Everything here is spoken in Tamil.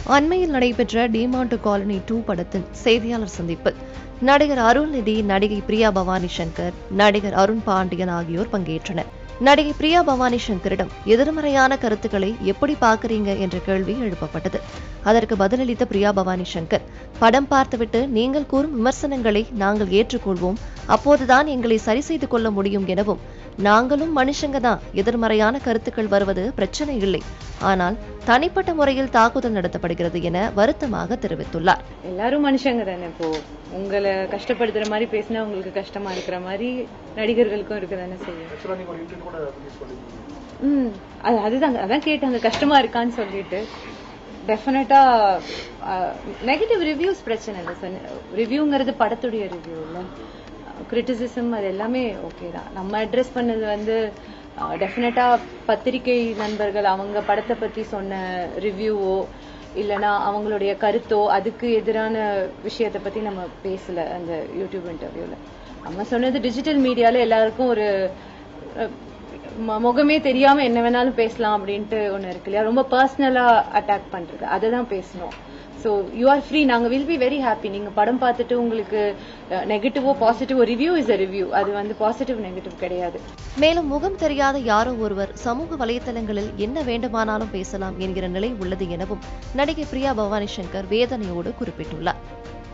அண்மையில் நடைபெற்ற டிமாண்ட் காலனி டூ படத்தின் செய்தியாளர் சந்திப்பில் நடிகர் அருள்நிதி நடிகை பிரியா பவானி சங்கர் நடிகர் அருண் பாண்டியன் ஆகியோர் பங்கேற்றனர் நடிகை பிரியா பவானி சங்கரிடம் எதிர்மறையான கருத்துக்களை எப்படி பார்க்கறீங்க என்ற கேள்வி எழுப்பப்பட்டது அதற்கு பதிலளித்த பிரியா பவானி சங்கர் படம் பார்த்துவிட்டு நீங்கள் கூறும் விமர்சனங்களை நாங்கள் ஏற்றுக்கொள்வோம் அப்போதுதான் எங்களை சரி செய்து கொள்ள முடியும் எனவும் நாங்களும் மனுஷங்க தான் எதிர்மறையான கருத்துக்கள் வருவது பிரச்சனை இல்லை ஆனால் தனிப்பட்ட முறையில் தாக்குதல் நடத்தப்படுகிறது என வருத்தமாக தெரிவித்துள்ளார் எல்லாரும் மனுஷங்க தானே இப்போ உங்களை கஷ்டப்படுத்துற மாதிரி பேசினா உங்களுக்கு கஷ்டமா இருக்கிற மாதிரி நடிகர்களுக்கும் இருக்க தானே செய்யும் ஆக்சுவலாக நீங்கள் ஒரு இன்டர்வியூ கூட ரிலீஸ் பண்ணிருக்கீங்க ம் அது அதுதாங்க அதான் கேட்டாங்க கஷ்டமா இருக்கான்னு சொல்லிட்டு டெஃபினட்டா நெகட்டிவ் ரிவ்யூஸ் பிரச்சனை இல்லை சார் ரிவ்யூங்கிறது படத்துடைய ரிவ்யூ இல்லை கிரிட்டிசிசம் அது எல்லாமே ஓகே தான் நம்ம அட்ரஸ் பண்ணது வந்து டெஃபினட்டா பத்திரிகை நண்பர்கள் அவங்க படத்தை பத்தி சொன்ன ரிவ்யூவோ இல்லனா அவங்களுடைய கருத்தோ அதுக்கு எதிரான விஷயத்தை பத்தி நம்ம பேசல அந்த யூடியூப் இன்டர்வியூல நம்ம சொன்னது டிஜிட்டல் மீடியால எல்லாருக்கும் ஒரு அஹ், ம- முகமே தெரியாம என்ன வேணாலும் பேசலாம் அப்படின்ட்டு ஒண்ணு இருக்கு இல்லையா ரொம்ப பர்சனலா அட்டாக் பண்றது அதை தான் பேசணும் ஸோ யூ ஆர் ஃப்ரீ நாங்க வில் பி வெரி ஹாப்பி நீங்க படம் பார்த்துட்டு உங்களுக்கு நெகட்டிவோ பாசிட்டிவோ ரிவ்யூ இஸ் அ ரிவ்யூ அது வந்து பாசிட்டிவ் நெகட்டிவ் கிடையாது மேலும் முகம் தெரியாத யாரோ ஒருவர் சமூக வலைத்தளங்களில் என்ன வேண்டுமானாலும் பேசலாம் என்கிற நிலை உள்ளது எனவும் நடிகை பிரியா பவானி சங்கர் வேதனையோடு குறிப்பிட்டுள்ளார்